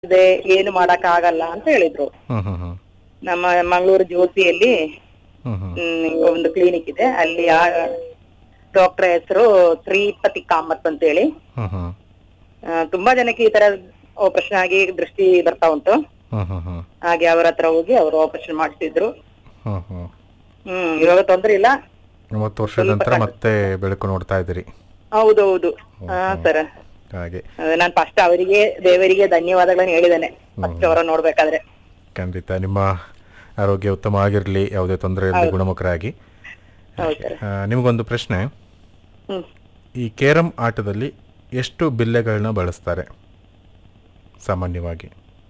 ಇದೆ ಏನು ಮಾಡಕ್ ಆಗಲ್ಲ ಅಂತ ಹೇಳಿದ್ರು ಹ್ಮ್ ಹ್ಮ್ ಹ್ಮ್ ನಮ್ಮ ಮಂಗಳೂರು ಜ್ಯೋತಿಯಲ್ಲಿ ಹ್ಮ್ ಹ್ಮ್ ಹ್ಮ್, ಒಂದು ಕ್ಲಿನಿಕ್ ಇದೆ ಅಲ್ಲಿ ಆ ಡಾಕ್ಟರ್ ಹೆಸರು ಶ್ರೀಪತಿ ಕಾಮತ್ ಅಂತ ಹೇಳಿ ಹ್ಮ್ ಹ್ಮ್ ಆ, ತುಂಬಾ ಜನಕ್ಕೆ ಈ ತರ ಆಪರೇಷನ್ ಆಗಿ ದೃಷ್ಟಿ ಬರ್ತಾ ಉಂಟು ಹ್ಮ್ ಹ್ಮ್ ಹ್ಮ್ ಹಾಗೆ ಅವರ ಹತ್ರ ಹೋಗಿ ಅವರು ಆಪರೇಷನ್ ಮಾಡಿಸಿದ್ರು ಹ್ಮ್ ಹ್ಮ್ ಹ್ಮ್ ಇವಾಗ ತೊಂದ್ರೆ ಇಲ್ಲ ಮೂವತ್ತು ವರ್ಷದ ನಂತರ ಮತ್ತೆ ಬೆಳಕು ನೋಡ್ತಾ ಇದ್ದೀರಿ ಹೌದೌದು ಹಾ ಸರ್ ಹಾಗೆ ನಾನು ಫಸ್ಟ್ ಅವರಿಗೆ ದೇವರಿಗೆ ಧನ್ಯವಾದಗಳನ್ನ ಹೇಳಿದ್ದೇನೆ ಫಸ್ಟ್ ಅವರ ನೋಡ್ಬೇಕಾದ್ರೆ ಖಂಡಿತ ನಿಮ್ಮ ಆರೋಗ್ಯ ಉತ್ತಮ ಆಗಿರಲಿ ಯಾವುದೇ ತೊಂದರೆ ಇರಲಿ ಗುಣಮುಖರಾಗಿ ಹೌದು ಸರ್ ಆ, ನಿಮಗೊಂದು ಪ್ರಶ್ನೆ ಹ್ಮ್ ಈ ಕೇರಂ ಆಟದಲ್ಲಿ ಎಷ್ಟು ಬಿಲ್ಲೆಗಳನ್ನ ಬಳಸ್ತಾರೆ ಸಾಮಾನ್ಯವಾಗಿ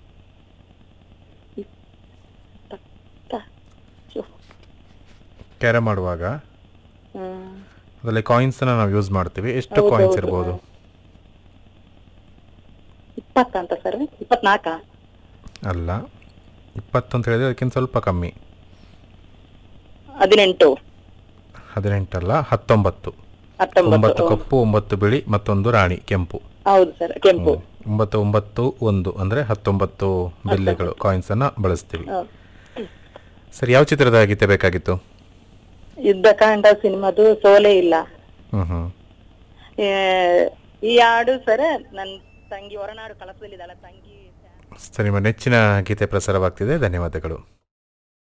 ಕ್ಯಾರಮ್ ಆಡುವಾಗ ಹ್ಮ್ ಅದರಲ್ಲಿ ಕಾಯಿನ್ಸ್ನ ನಾವು ಯೂಸ್ ಮಾಡ್ತೀವಿ ಎಷ್ಟು ಕಾಯಿನ್ಸ್ ಇರ್ಬೋದು ಇಪ್ಪತ್ತ ಅಂತ ಸರ್ ಇಪ್ಪತ್ನಾಲ್ಕ ಅಲ್ಲ ಇಪ್ಪತ್ತು ಅಂತ ಹೇಳಿದ್ರೆ ಅದಕ್ಕಿಂತ ಸ್ವಲ್ಪ ಕಮ್ಮಿ ಹದಿನೆಂಟು ಹದಿನೆಂಟಲ್ಲ ಹತ್ತೊಂಬತ್ತು ಹತ್ತೊಂಬತ್ತು ಒಂಬತ್ತು ಕಪ್ಪು ಒಂಬತ್ತು ಬಿಳಿ ಮತ್ತೊಂದು ರಾಣಿ ಕೆಂಪು ಹೌದು ಸರ್ ಕೆಂಪು ಒಂಬತ್ತು ಒಂಬತ್ತು ಒಂದು ಅಂದ್ರೆ ಹತ್ತೊಂಬತ್ತು ಬಿಲ್ಲೆಗಳು ಕಾಯಿನ್ಸ್ ಅನ್ನ ಬಳಸ್ತೀವಿ ಹೌದು. ಸರಿ ಯಾವ ಚಿತ್ರದ ಗೀತೆ ಬೇಕಾಗಿತ್ತು ಯುದ್ಧ ಕಾಂಡ ಸಿನಿಮಾದು ಸೋಲೆ ಇಲ್ಲ ಹ್ಮ್ ಹ್ಮ್ ಏ, ಈ ಹಾಡು ಸರ್ ನನ್ ತಂಗಿ ಹೊರನಾಡು ಕಳಸದಲ್ಲಿದ್ದಾಳ ತಂಗಿ ಸರಿ ನಿಮ್ಮ ನೆಚ್ಚಿನ ಗೀತೆ ಪ್ರಸಾರವಾಗ್ತಿದೆ ಧನ್ಯವಾದಗಳು